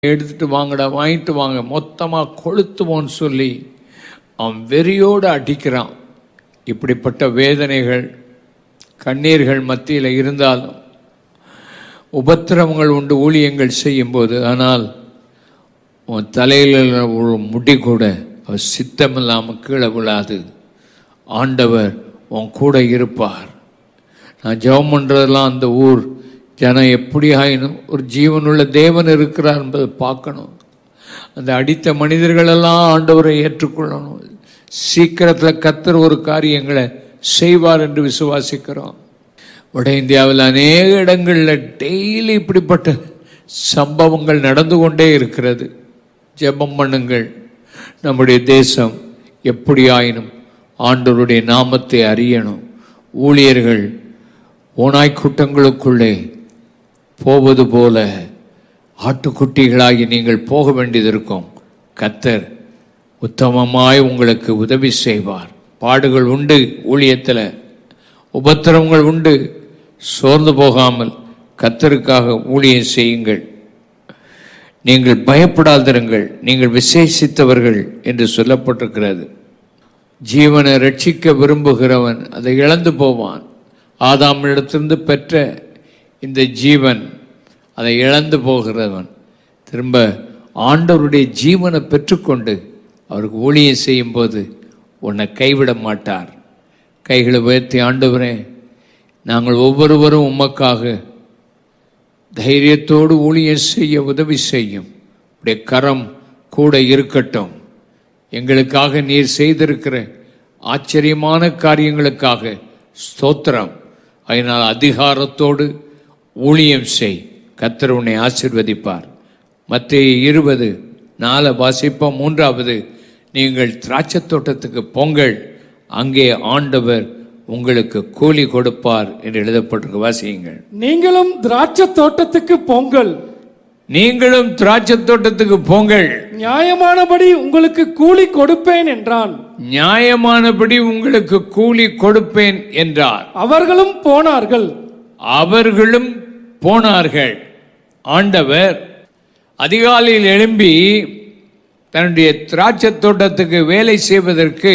எடுத்துட்டு வாங்கடா வாங்கிட்டு வாங்க மொத்தமாக கொளுத்துவோன்னு சொல்லி அவன் வெறியோடு அடிக்கிறான் இப்படிப்பட்ட வேதனைகள் கண்ணீர்கள் மத்தியில் இருந்தாலும் உபத்திரவங்கள் உண்டு ஊழியங்கள் செய்யும்போது ஆனால் உன் தலையில் ஒரு முடி கூட அவர் சித்தமில்லாமல் கீழே விழாது ஆண்டவர் உன் கூட இருப்பார் நான் ஜெபம் பண்ணுறதெல்லாம் அந்த ஊர் ஜனம் எப்படி ஆயினும் ஒரு ஜீவனுள்ள தேவன் இருக்கிறார் என்பதை பார்க்கணும் அந்த அடித்த மனிதர்களெல்லாம் ஆண்டவரை ஏற்றுக்கொள்ளணும் சீக்கிரத்தில் கத்தர் ஒரு காரியங்களை செய்வார் என்று விசுவாசிக்கிறோம் வட இந்தியாவில் அநேக இடங்களில் டெய்லி இப்படிப்பட்ட சம்பவங்கள் நடந்து கொண்டே இருக்கிறது ஜெபம் பண்ணுங்கள் நம்முடைய தேசம் எப்படி ஆயினும் ஆண்டவருடைய நாமத்தை அறியணும் ஊழியர்கள் ஓனாய் கூட்டங்களுக்குள்ளே போவது போல ஆட்டுக்குட்டிகளாகி நீங்கள் போக வேண்டியது இருக்கும் கத்தர் உத்தமமாய் உங்களுக்கு உதவி செய்வார் பாடுகள் உண்டு ஊழியத்தில் உபத்திரவங்கள் உண்டு சோர்ந்து போகாமல் கத்தருக்காக ஊழியம் செய்யுங்கள் நீங்கள் பயப்படாதிருங்கள் நீங்கள் விசேஷித்தவர்கள் என்று சொல்லப்பட்டிருக்கிறது ஜீவனை ரட்சிக்க விரும்புகிறவன் அதை இழந்து போவான் ஆதாமிடத்திலிருந்து பெற்ற இந்த ஜீவன் அதை இழந்து போகிறவன் திரும்ப ஆண்டவருடைய ஜீவனை பெற்றுக்கொண்டு அவருக்கு ஊழியம் செய்யும்போது உன்னை கைவிட மாட்டார் கைகளை உயர்த்தி ஆண்டவரே நாங்கள் ஒவ்வொருவரும் உமக்காக தைரியத்தோடு ஊழியம் செய்ய உதவி செய்யும் உடைய கரம் கூட இருக்கட்டும் எங்களுக்காக நீர் செய்திருக்கிற ஆச்சரியமான காரியங்களுக்காக ஸ்தோத்திரம் அதனால் அதிகாரத்தோடு ஊழியம் செய் கத்தர் உன்னை ஆசிர்வதிப்பார் மத்திய இருபது நாலு வாசிப்போம் மூன்றாவது நீங்கள் திராட்சை தோட்டத்துக்கு பொங்கல் அங்கே ஆண்டவர் உங்களுக்கு கூலி கொடுப்பார் என்று எழுதப்பட்டிருக்கு வாசியுங்கள் நீங்களும் திராட்சை தோட்டத்துக்கு பொங்கல் நீங்களும் திராட்சை தோட்டத்துக்கு பொங்கல் நியாயமானபடி உங்களுக்கு கூலி கொடுப்பேன் என்றான் நியாயமானபடி உங்களுக்கு கூலி கொடுப்பேன் என்றார் அவர்களும் போனார்கள் அவர்களும் போனார்கள் ஆண்டவர் அதிகாலையில் எழும்பி தன்னுடைய திராட்சை தோட்டத்துக்கு வேலை செய்வதற்கு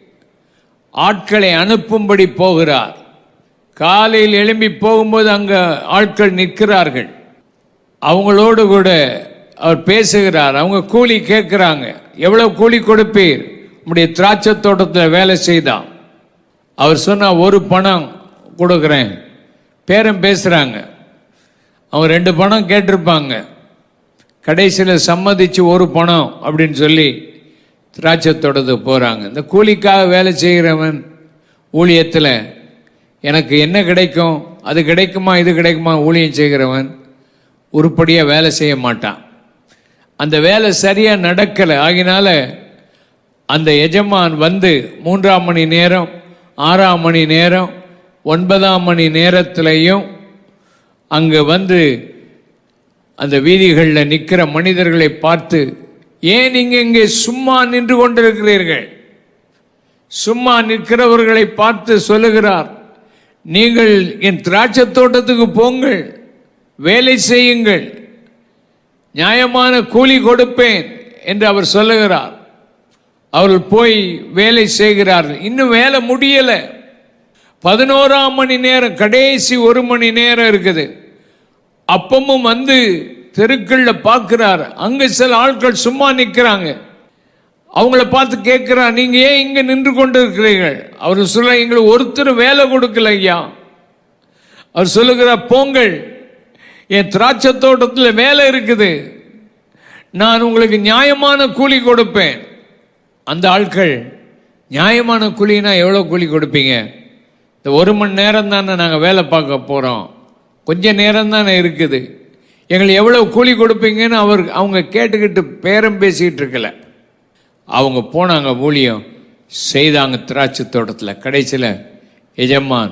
ஆட்களை அனுப்பும்படி போகிறார் காலையில் எழும்பி போகும்போது அங்கே ஆட்கள் நிற்கிறார்கள் அவங்களோடு கூட அவர் பேசுகிறார் அவங்க கூலி கேட்குறாங்க எவ்வளோ கூலி கொடுப்பீர் உம்முடைய திராட்சை தோட்டத்தில் வேலை செய்தான் அவர் சொன்னால் ஒரு பணம் கொடுக்குறேன் பேரம் பேசுகிறாங்க அவங்க ரெண்டு பணம் கேட்டிருப்பாங்க கடைசியில் சம்மதிச்சு ஒரு பணம் அப்படின்னு சொல்லி திராட்சை தோட்டத்துக்கு போகிறாங்க இந்த கூலிக்காக வேலை செய்கிறவன் ஊழியத்தில் எனக்கு என்ன கிடைக்கும் அது கிடைக்குமா இது கிடைக்குமா ஊழியம் செய்கிறவன் உருப்படியாக வேலை செய்ய மாட்டான் அந்த வேலை சரியாக நடக்கலை ஆகினால அந்த எஜமான் வந்து மூன்றாம் மணி நேரம் ஆறாம் மணி நேரம் ஒன்பதாம் மணி நேரத்திலையும் அங்கே வந்து அந்த வீதிகளில் நிற்கிற மனிதர்களை பார்த்து ஏன் நீங்கள் இங்கே சும்மா நின்று கொண்டிருக்கிறீர்கள் சும்மா நிற்கிறவர்களை பார்த்து சொல்லுகிறார் நீங்கள் என் திராட்சை தோட்டத்துக்கு போங்கள் வேலை செய்யுங்கள் நியாயமான கூலி கொடுப்பேன் என்று அவர் சொல்லுகிறார் அவர்கள் போய் வேலை செய்கிறார்கள் இன்னும் வேலை முடியல பதினோராம் மணி நேரம் கடைசி ஒரு மணி நேரம் இருக்குது அப்பமும் வந்து தெருக்கள்ல பார்க்கிறார் அங்க சில ஆட்கள் சும்மா நிற்கிறாங்க அவங்கள பார்த்து கேட்கிறார் நீங்க ஏன் இங்க நின்று கொண்டு இருக்கிறீர்கள் அவர் சொல்ல எங்களுக்கு ஒருத்தர் வேலை கொடுக்கல ஐயா அவர் சொல்லுகிறார் போங்கள் என் திராட்சை தோட்டத்தில் வேலை இருக்குது நான் உங்களுக்கு நியாயமான கூலி கொடுப்பேன் அந்த ஆட்கள் நியாயமான கூலினா எவ்வளோ கூலி கொடுப்பீங்க இந்த ஒரு மணி நேரம் தானே நாங்கள் வேலை பார்க்க போகிறோம் கொஞ்ச நேரம் தானே இருக்குது எங்களை எவ்வளோ கூலி கொடுப்பீங்கன்னு அவர் அவங்க கேட்டுக்கிட்டு பேரம் பேசிக்கிட்டு இருக்கல அவங்க போனாங்க ஊழியம் செய்தாங்க திராட்சை தோட்டத்தில் கடைசியில் எஜமான்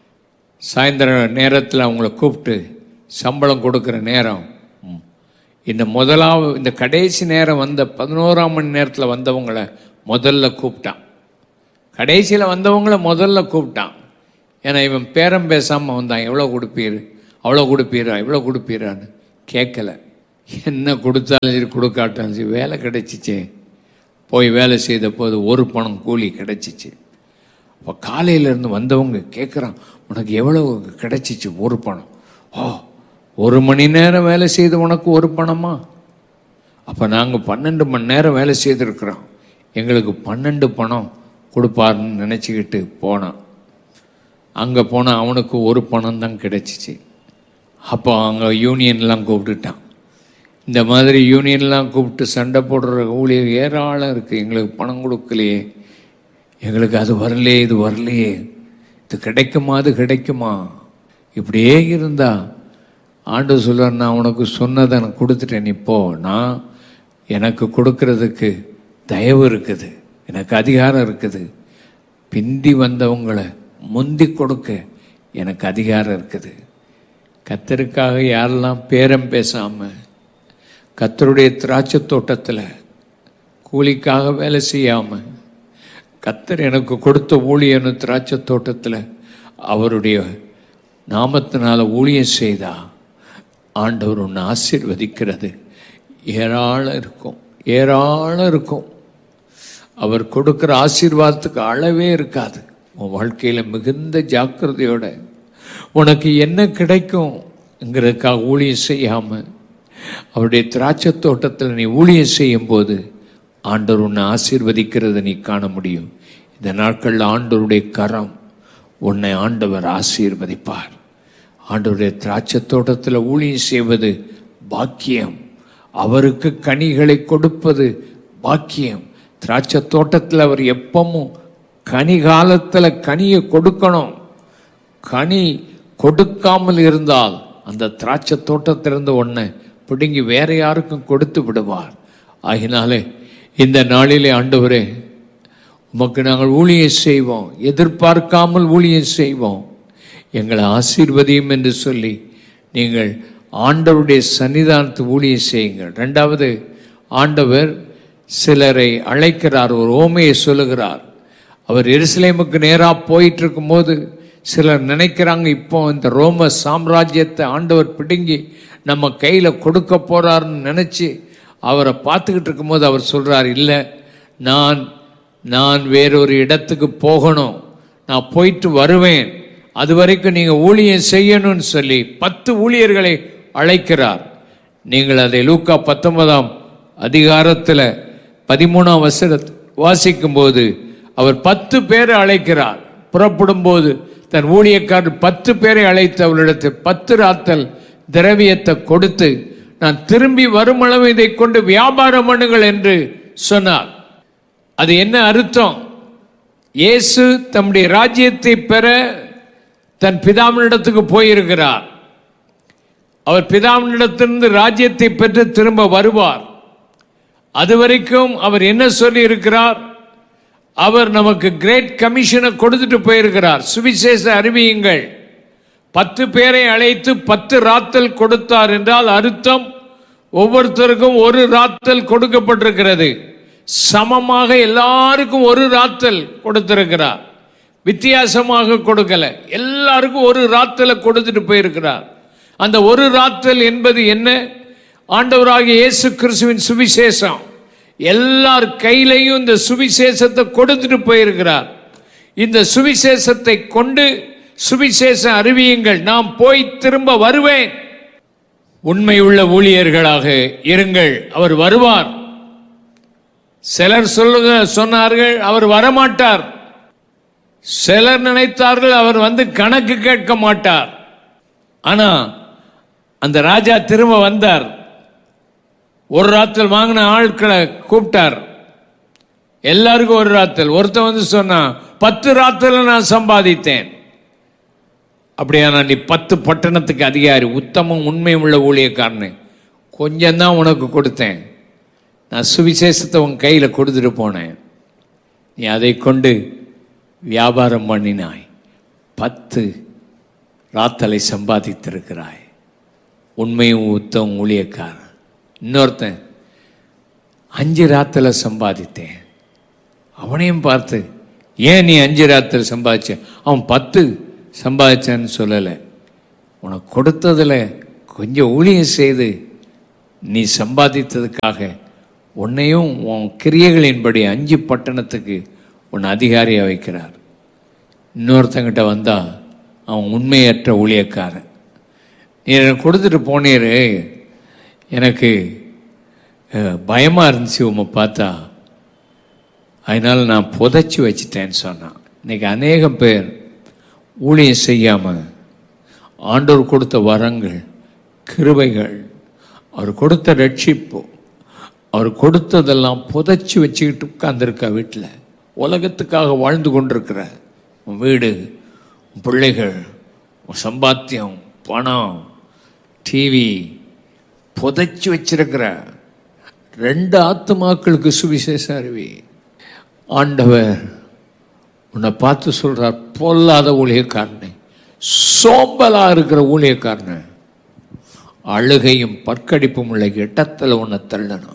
சாயந்தரம் நேரத்தில் அவங்கள கூப்பிட்டு சம்பளம் கொடுக்குற நேரம் ம், இந்த முதலாவது இந்த கடைசி நேரம் வந்த பதினோராம் மணி நேரத்தில் வந்தவங்கள முதல்ல கூப்பிட்டான் கடைசியில் வந்தவங்கள முதல்ல கூப்பிட்டான் ஏன்னா இவன் பேரம் பேசாமல் வந்தான் எவ்வளோ கொடுப்பீர் அவ்வளோ கொடுப்பீரா இவ்வளோ கொடுப்பீரான்னு கேட்கல என்ன கொடுத்தாலும் சரி கொடுக்காட்டாலும் சரி வேலை கிடைச்சிச்சே போய் வேலை செய்த போது ஒரு பணம் கூலி கிடைச்சிச்சு அப்போ காலையிலேருந்து வந்தவங்க கேட்குறான் உனக்கு எவ்வளவு கிடைச்சிச்சு ஒரு பணம் ஓ ஒரு மணி நேரம் வேலை செய்த உனக்கு ஒரு பணமா அப்போ நாங்கள் பன்னெண்டு மணி நேரம் வேலை செய்திருக்கிறோம் எங்களுக்கு பன்னெண்டு பணம் கொடுப்பாருன்னு நினச்சிக்கிட்டு போனான் அங்கே போனால் அவனுக்கு ஒரு பணம் தான் கிடைச்சிச்சு அப்போ அங்கே யூனியன்லாம் கூப்பிட்டுட்டான் இந்த மாதிரி யூனியன்லாம் கூப்பிட்டு சண்டை போடுற ஊழியர் ஏராளம் இருக்குது எங்களுக்கு பணம் கொடுக்கலையே எங்களுக்கு அது வரலையே இது வரலையே இது கிடைக்குமா அது கிடைக்குமா இப்படியே இருந்தா ஆண்டு சொல்லுவார் நான் உனக்கு சொன்னதை நான் கொடுத்துட்டேன் நீ போ நான் எனக்கு கொடுக்கறதுக்கு தயவு இருக்குது எனக்கு அதிகாரம் இருக்குது பிந்தி வந்தவங்களை முந்தி கொடுக்க எனக்கு அதிகாரம் இருக்குது கத்தருக்காக யாரெல்லாம் பேரம் பேசாமல் கத்தருடைய திராட்சை தோட்டத்தில் கூலிக்காக வேலை செய்யாமல் கத்தர் எனக்கு கொடுத்த ஊழியனு திராட்சை தோட்டத்தில் அவருடைய நாமத்தினால ஊழியம் செய்தா ஆண்டவர் உன்னை ஆசீர்வதிக்கிறது ஏராளம் இருக்கும் ஏராளம் இருக்கும் அவர் கொடுக்குற ஆசீர்வாதத்துக்கு அளவே இருக்காது உன் வாழ்க்கையில் மிகுந்த ஜாக்கிரதையோட உனக்கு என்ன கிடைக்கும்ங்கிறதுக்காக ஊழியம் செய்யாமல் அவருடைய திராட்சை தோட்டத்தில் நீ ஊழியம் செய்யும்போது ஆண்டவர் உன்னை ஆசீர்வதிக்கிறதை நீ காண முடியும் இந்த நாட்களில் ஆண்டவருடைய கரம் உன்னை ஆண்டவர் ஆசீர்வதிப்பார் ஆண்டவருடைய திராட்சை தோட்டத்தில் ஊழியம் செய்வது பாக்கியம் அவருக்கு கனிகளை கொடுப்பது பாக்கியம் திராட்சை தோட்டத்தில் அவர் எப்பவும் கனி காலத்தில் கனியை கொடுக்கணும் கனி கொடுக்காமல் இருந்தால் அந்த திராட்சை தோட்டத்திலிருந்து ஒன்றை பிடுங்கி வேற யாருக்கும் கொடுத்து விடுவார் ஆகினாலே இந்த நாளிலே ஆண்டவரே உமக்கு நாங்கள் ஊழியம் செய்வோம் எதிர்பார்க்காமல் ஊழியம் செய்வோம் எங்களை ஆசீர்வதியும் என்று சொல்லி நீங்கள் ஆண்டவருடைய சன்னிதானத்து ஊழியம் செய்யுங்கள் ரெண்டாவது ஆண்டவர் சிலரை அழைக்கிறார் ஒரு ஓமையை சொல்லுகிறார் அவர் எருசலேமுக்கு நேராக போயிட்டு இருக்கும்போது சிலர் நினைக்கிறாங்க இப்போ இந்த ரோம சாம்ராஜ்யத்தை ஆண்டவர் பிடுங்கி நம்ம கையில் கொடுக்க போறாருன்னு நினச்சி அவரை பார்த்துக்கிட்டு இருக்கும்போது அவர் சொல்றார் இல்லை நான் நான் வேறொரு இடத்துக்கு போகணும் நான் போயிட்டு வருவேன் அது வரைக்கும் நீங்கள் ஊழியம் செய்யணும்னு சொல்லி பத்து ஊழியர்களை அழைக்கிறார் நீங்கள் அதை லூக்கா பத்தொன்பதாம் அதிகாரத்தில் பதிமூணாம் வசனத்தை வாசிக்கும்போது அவர் பத்து பேரை அழைக்கிறார் புறப்படும் போது தன் ஊழியக்காரர் பத்து பேரை அழைத்து அவளிடத்தில் பத்து ராத்தல் திரவியத்தை கொடுத்து நான் திரும்பி வருமளவு இதை கொண்டு வியாபாரம் பண்ணுங்கள் என்று சொன்னார் அது என்ன அர்த்தம் இயேசு தம்முடைய ராஜ்யத்தை பெற தன் பிதாமனிடத்துக்கு போயிருக்கிறார் அவர் பிதாமனிடத்திலிருந்து ராஜ்யத்தை பெற்று திரும்ப வருவார் அது வரைக்கும் அவர் என்ன சொல்லி இருக்கிறார் அவர் நமக்கு கிரேட் கமிஷனை கொடுத்துட்டு போயிருக்கிறார் சுவிசேஷ அறிவியுங்கள் பத்து பேரை அழைத்து பத்து ராத்தல் கொடுத்தார் என்றால் அர்த்தம் ஒவ்வொருத்தருக்கும் ஒரு ராத்தல் கொடுக்கப்பட்டிருக்கிறது சமமாக எல்லாருக்கும் ஒரு ராத்தல் கொடுத்திருக்கிறார் வித்தியாசமாக கொடுக்கல எல்லாருக்கும் ஒரு ராத்தலை கொடுத்துட்டு போயிருக்கிறார் அந்த ஒரு ராத்தல் என்பது என்ன ஆண்டவராகிய இயேசு கிறிஸ்துவின் சுவிசேஷம் எல்லார் கையிலையும் இந்த சுவிசேஷத்தை கொடுத்துட்டு போயிருக்கிறார் இந்த சுவிசேஷத்தை கொண்டு சுவிசேஷம் அறிவியுங்கள் நாம் போய் திரும்ப வருவேன் உண்மையுள்ள ஊழியர்களாக இருங்கள் அவர் வருவார் சிலர் சொல்லுங்க சொன்னார்கள் அவர் வரமாட்டார் சிலர் நினைத்தார்கள் அவர் வந்து கணக்கு கேட்க மாட்டார் ஆனா அந்த ராஜா திரும்ப வந்தார் ஒரு ராத்தல் வாங்கின ஆட்களை கூப்பிட்டார் எல்லாருக்கும் ஒரு ராத்தல் ஒருத்தன் வந்து சொன்னான் பத்து ராத்தல நான் சம்பாதித்தேன் அப்படியானா நீ பத்து பட்டணத்துக்கு அதிகாரி உத்தமம் உண்மையும் உள்ள ஊழியக்காரனு கொஞ்சம்தான் உனக்கு கொடுத்தேன் நான் சுவிசேஷத்தை உன் கையில் கொடுத்துட்டு போனேன் நீ அதை கொண்டு வியாபாரம் பண்ணினாய் பத்து ராத்தலை சம்பாதித்திருக்கிறாய் உண்மையும் உத்தம் ஊழியக்காரன் இன்னொருத்தன் அஞ்சு ராத்தலை சம்பாதித்தேன் அவனையும் பார்த்து ஏன் நீ அஞ்சு ராத்தல் சம்பாதிச்ச அவன் பத்து சம்பாதிச்சான்னு சொல்லலை உனக்கு கொடுத்ததில் கொஞ்சம் ஊழியம் செய்து நீ சம்பாதித்ததுக்காக உன்னையும் உன் கிரியைகளின்படி அஞ்சு பட்டணத்துக்கு உன்னை அதிகாரியாக வைக்கிறார் இன்னொருத்தங்கிட்ட வந்தா அவன் உண்மையற்ற ஊழியக்காரன் நீ எனக்கு கொடுத்துட்டு போனீரு எனக்கு அஹ், பயமா இருந்துச்சு உம்மை பார்த்தா அதனால நான் புதைச்சி வச்சிட்டேன்னு சொன்னான் இன்னைக்கு அநேகம் பேர் ஊழியம் செய்யாம ஆண்டவர் கொடுத்த வரங்கள் கிருபைகள் அவர் கொடுத்த ரட்சிப்பு அவர் கொடுத்ததெல்லாம் புதைச்சி வச்சுக்கிட்டு உட்கார்ந்துருக்க வீட்டில் உலகத்துக்காக வாழ்ந்து கொண்டிருக்கிற உன் வீடு உன் பிள்ளைகள் உன் சம்பாத்தியம் பணம் டிவி புதைச்சி வச்சிருக்கிற ரெண்டு ஆத்துமாக்களுக்கு சுவிசேஷ அறிவி ஆண்டவர் உன்னை பார்த்து சொல்றார் பொல்லாத ஊழியக்காரனை சோம்பலா இருக்கிற ஊழியக்காரனை அழுகையும் பற்கடிப்பும் உள்ள இடத்துல உன்னை தள்ளணும்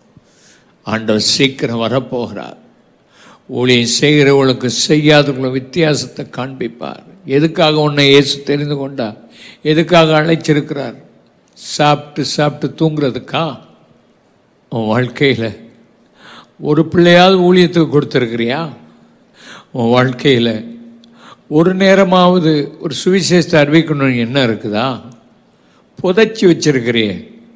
ஆண்டவர் சீக்கிரம் வரப்போகிறார் ஊழியம் செய்கிறவர்களுக்கு செய்யாதவங்களும் வித்தியாசத்தை காண்பிப்பார் எதுக்காக உன்னை இயேசு தெரிந்து கொண்டார் எதுக்காக அழைச்சிருக்கிறார் சாப்பிட்டு சாப்பிட்டு தூங்குறதுக்கா உன் வாழ்க்கையில் ஒரு பிள்ளையாவது ஊழியத்துக்கு கொடுத்துருக்கிறியா உன் வாழ்க்கையில் ஒரு நேரமாவது ஒரு சுவிசேஷத்தை அறிவிக்கணும்னு என்ன இருக்குதா புதைச்சி வச்சிருக்கிறியே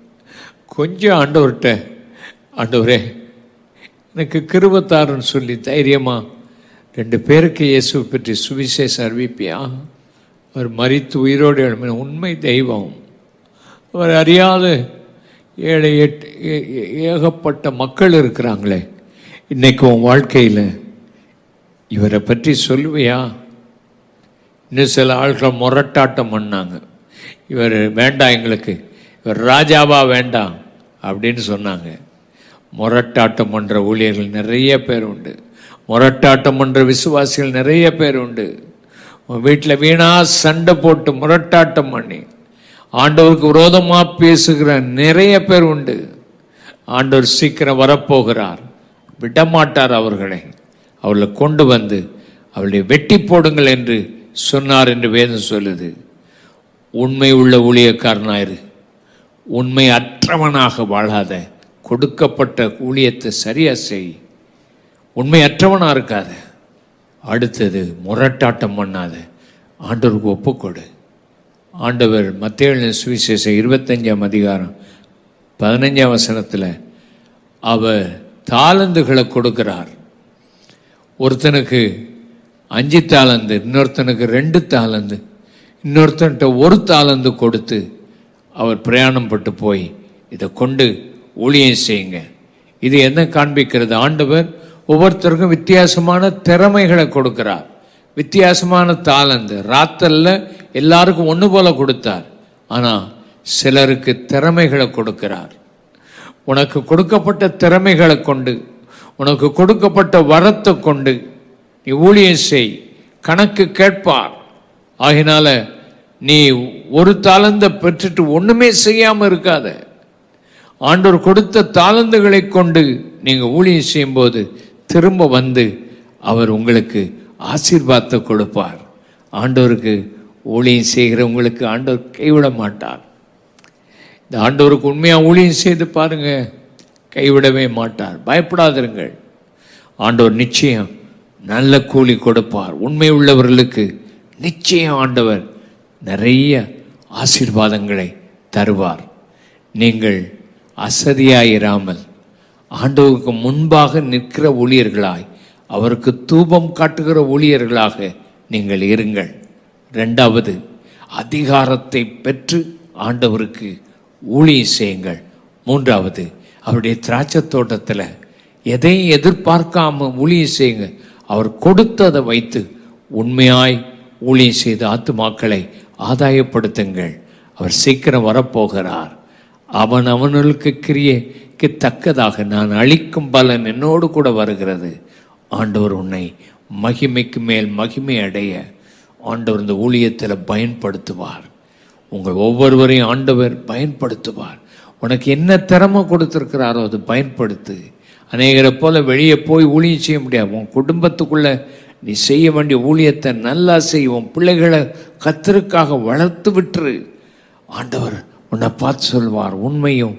கொஞ்சம் ஆண்டவர்கிட்ட ஆண்டவரே எனக்கு கிருபத்தாருன்னு சொல்லி தைரியமா ரெண்டு பேருக்கு இயேசுவை பற்றி சுவிசேஷம் அறிவிப்பியா அவர் மரித்து உயிரோடு எழுப்பின உண்மை தெய்வம் அவர் அறியாத ஏழை எட்டு ஏ- ஏ- ஏகப்பட்ட மக்கள் இருக்கிறாங்களே இன்னைக்கு உன் வாழ்க்கையில் இவரை பற்றி சொல்லுவியா இன்னும் சில ஆட்கள் முரட்டாட்டம் பண்ணாங்க இவர் வேண்டாம் எங்களுக்கு இவர் ராஜாவா வேண்டாம் அப்படின்னு சொன்னாங்க முரட்டாட்டம் பண்ற ஊழியர்கள் நிறைய பேர் உண்டு முரட்டாட்டம் பண்ற விசுவாசிகள் நிறைய பேர் உண்டு உன் வீட்டில் வீணா சண்டை போட்டு முரட்டாட்டம் பண்ணி ஆண்டவருக்கு விரோதமா பேசுகிற நிறைய பேர் உண்டு ஆண்டவர் சீக்கிரம் வரப்போகிறார் விடமாட்டார் அவர்களை அவர்களை கொண்டு வந்து அவளை வெட்டி போடுங்கள் என்று சொன்னார் என்று வேதம் சொல்லுது உண்மை உள்ள ஊழியக்காரனாயிரு உண்மை அற்றவனாக வாழாத கொடுக்கப்பட்ட ஊழியத்தை சரியா செய் உண்மை அற்றவனா இருக்காத அடுத்தது முரட்டாட்டம் பண்ணாத ஆண்டவருக்கு ஒப்புக்கொடு ஆண்டவர் மத்திய சுவிசேஷம் இருபத்தஞ்சாம் அதிகாரம் பதினஞ்சாம் வசனத்தில் அவர் தாளந்துகளை கொடுக்கிறார் ஒருத்தனுக்கு அஞ்சு தாளந்து இன்னொருத்தனுக்கு ரெண்டு தாளந்து இன்னொருத்தன்ட்ட ஒரு தாளந்து கொடுத்து அவர் பிரயாணம் பட்டு போய் இதை கொண்டு ஊழியம் செய்யுங்க இது என்ன காண்பிக்கிறது ஆண்டவர் ஒவ்வொருத்தருக்கும் வித்தியாசமான திறமைகளை கொடுக்கிறார் வித்தியாசமான தாளந்து ராத்தல்ல எல்லாருக்கும் ஒன்று போல கொடுத்தார் ஆனா சிலருக்கு திறமைகளை கொடுக்கிறார் உனக்கு கொடுக்கப்பட்ட திறமைகளை கொண்டு உனக்கு கொடுக்கப்பட்ட வரத்தை கொண்டு நீ ஊழியம் செய் கணக்கு கேட்பார் ஆகினால நீ ஒரு தாளந்த பெற்றுட்டு ஒண்ணுமே செய்யாம இருக்காத ஆண்டவர் கொடுத்த தாளந்துகளை கொண்டு நீங்க ஊழியம் செய்யும்போது திரும்ப வந்து அவர் உங்களுக்கு ஆசீர்வாதத்தை கொடுப்பார் ஆண்டவருக்கு ஊழியம் செய்கிறவங்களுக்கு ஆண்டவர் கைவிட மாட்டார் இந்த ஆண்டவருக்கு உண்மையா ஊழியம் செய்து பாருங்க கைவிடவே மாட்டார் பயப்படாதிருங்கள் ஆண்டவர் நிச்சயம் நல்ல கூலி கொடுப்பார் உண்மை உள்ளவர்களுக்கு நிச்சயம் ஆண்டவர் நிறைய ஆசீர்வாதங்களை தருவார் நீங்கள் அசதியாயிராமல் ஆண்டவருக்கு முன்பாக நிற்கிற ஊழியர்களாய் அவருக்கு தூபம் காட்டுகிற ஊழியர்களாக நீங்கள் இருங்கள் ரெண்டாவது அதிகாரத்தை பெற்று ஆண்டவருக்கு ஊழியம் செய்யுங்கள் மூன்றாவது அவருடைய திராட்சை தோட்டத்தில் எதையும் எதிர்பார்க்காம ஊழியம் செய்யுங்க அவர் கொடுத்ததை வைத்து உண்மையாய் ஊழியம் செய்த ஆத்துமாக்களை ஆதாயப்படுத்துங்கள் அவர் சீக்கிரம் வரப்போகிறார் அவன் அவனுக்கு கிரியைக்கு தக்கதாக நான் அளிக்கும் பலன் என்னோடு கூட வருகிறது ஆண்டவர் உன்னை மகிமைக்கு மேல் மகிமை அடைய ஆண்டவர் இந்த ஊழியத்தில் பயன்படுத்துவார் உங்கள் ஒவ்வொருவரையும் ஆண்டவர் பயன்படுத்துவார் உனக்கு என்ன திறமை கொடுத்துருக்கிறாரோ அது பயன்படுத்து அநேகரை போல வெளியே போய் ஊழியம் செய்ய முடியாது உன் குடும்பத்துக்குள்ள நீ செய்ய வேண்டிய ஊழியத்தை நல்லா செய் உன் பிள்ளைகளை கத்தருக்காக வளர்த்து விட்டுரு ஆண்டவர் உன்னை பார்த்து சொல்வார் உண்மையும்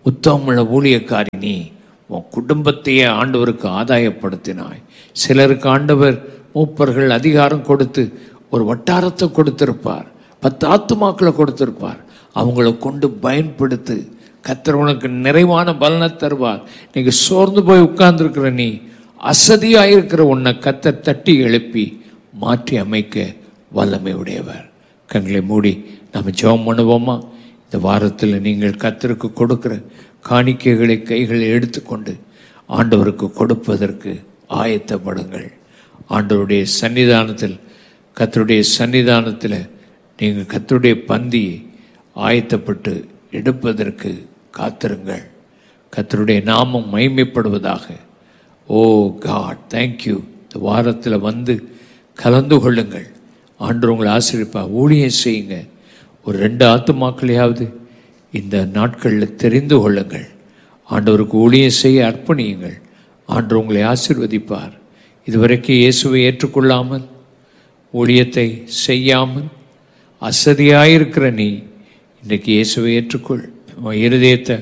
உத்தமமுள்ள ஊழியக்காரி நீ உன் குடும்பத்தையே ஆண்டவருக்கு ஆதாயப்படுத்தினாய் சிலருக்கு ஆண்டவர் மூப்பர்கள் அதிகாரம் கொடுத்து ஒரு வட்டாரத்தை கொடுத்திருப்பார் பத்து ஆத்துமாக்களை கொடுத்திருப்பார் அவங்கள கொண்டு பயன்படுத்து கத்தர் உனக்கு நிறைவான பலனை தருவார் நீங்க சோர்ந்து போய் உட்கார்ந்துருக்கிற நீ அசதியாயிருக்கிற உன்னை கத்தர் தட்டி எழுப்பி மாற்றி அமைக்க வல்லமை உடையவர் கண்களை மூடி நம்ம ஜெபம் பண்ணுவோமா இந்த வாரத்தில் நீங்கள் கத்தருக்கு கொடுக்கிற காணிக்கைகளை கைகளில் எடுத்துக்கொண்டு ஆண்டவருக்கு கொடுப்பதற்கு ஆயத்தப்படுங்கள் ஆண்டவருடைய சன்னிதானத்தில் கத்தருடைய சன்னிதானத்தில் நீங்கள் கத்தருடைய பந்தியை ஆயத்தப்பட்டு எடுப்பதற்கு காத்திருங்கள் கத்தருடைய நாமம் மைமைப்படுவதாக ஓ காட் தேங்க்யூ இந்த வாரத்தில் வந்து கலந்து கொள்ளுங்கள் ஆண்டு உங்களை ஆசிரியப்பா ஊழியம் செய்யுங்க ஒரு ரெண்டு ஆத்துமாக்களையாவது இந்த நாட்களில் தெரிந்து கொள்ளுங்கள் ஆண்டவருக்கு ஊழியம் செய்ய அர்ப்பணியுங்கள் ஆண்டு உங்களை ஆசிர்வதிப்பார் இதுவரைக்கும் இயேசுவை ஏற்றுக்கொள்ளாமல் ஊழியத்தை செய்யாமல் அசதியாயிருக்கிற நீ இன்றைக்கு இயேசுவை ஏற்றுக்கொள் உன் இருதயத்தை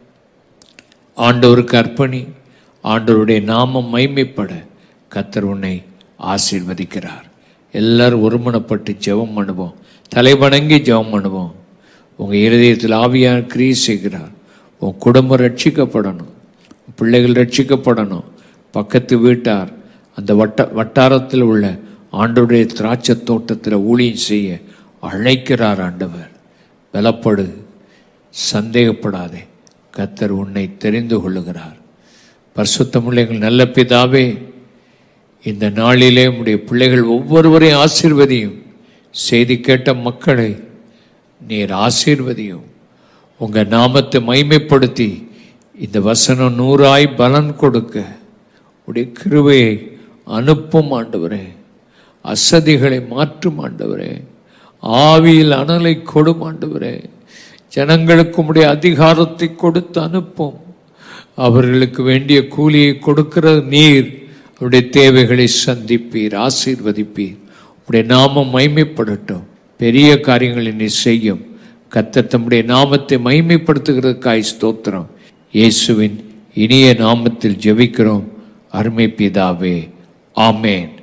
ஆண்டவருக்கு அர்ப்பணி ஆண்டவருடைய நாமம் மைமைப்பட கத்தர் உன்னை ஆசீர்வதிக்கிறார் எல்லாரும் ஒருமனப்பட்டு ஜெபம் பண்ணுவோம் தலைவணங்கி ஜெபம் பண்ணுவோம் உங்கள் இருதயத்தில் ஆவியான கிரியை செய்கிறார் உன் குடும்பம் ரட்சிக்கப்படணும் உன் பிள்ளைகள் ரட்சிக்கப்படணும் பக்கத்து வீட்டார் அந்த வட்ட வட்டாரத்தில் உள்ள ஆண்டவருடைய திராட்சை தோட்டத்தில் ஊழியம் செய்ய அழைக்கிறார் ஆண்டவர் பலப்படு சந்தேகப்படாதே கத்தர் உன்னை தெரிந்து கொள்ளுகிறார் பரிசுத்தமுள்ள எங்கள் நல்ல பிதாவே இந்த நாளிலே உடைய பிள்ளைகள் ஒவ்வொருவரையும் ஆசீர்வதியும் செய்தி கேட்ட மக்களை நீர் ஆசீர்வதியும் உங்க நாமத்தை மைமைப்படுத்தி இந்த வசனம் நூறாய் பலன் கொடுக்க உடைய கிருபையை அனுப்பும் ஆண்டவரே அசதிகளை மாற்றும் ஆண்டவரே ஆவியில் அனலை கொடும் ஆண்டவரே ஜனங்களுக்கு உடைய அதிகாரத்தை கொடுத்து அனுப்பும் அவர்களுக்கு வேண்டிய கூலியை கொடுக்கிற நீர் அவருடைய தேவைகளை சந்திப்பீர் ஆசீர்வதிப்பீர் உடைய நாமம் மைமைப்படட்டும் பெரிய காரியங்களை நீ செய்யும் கத்த தம்முடைய நாமத்தை மைமைப்படுத்துகிறதுக்காய் ஸ்தோத்திரம் இயேசுவின் இனிய நாமத்தில் ஜெபிக்கிறோம் அருமை பிதாவே ஆமேன்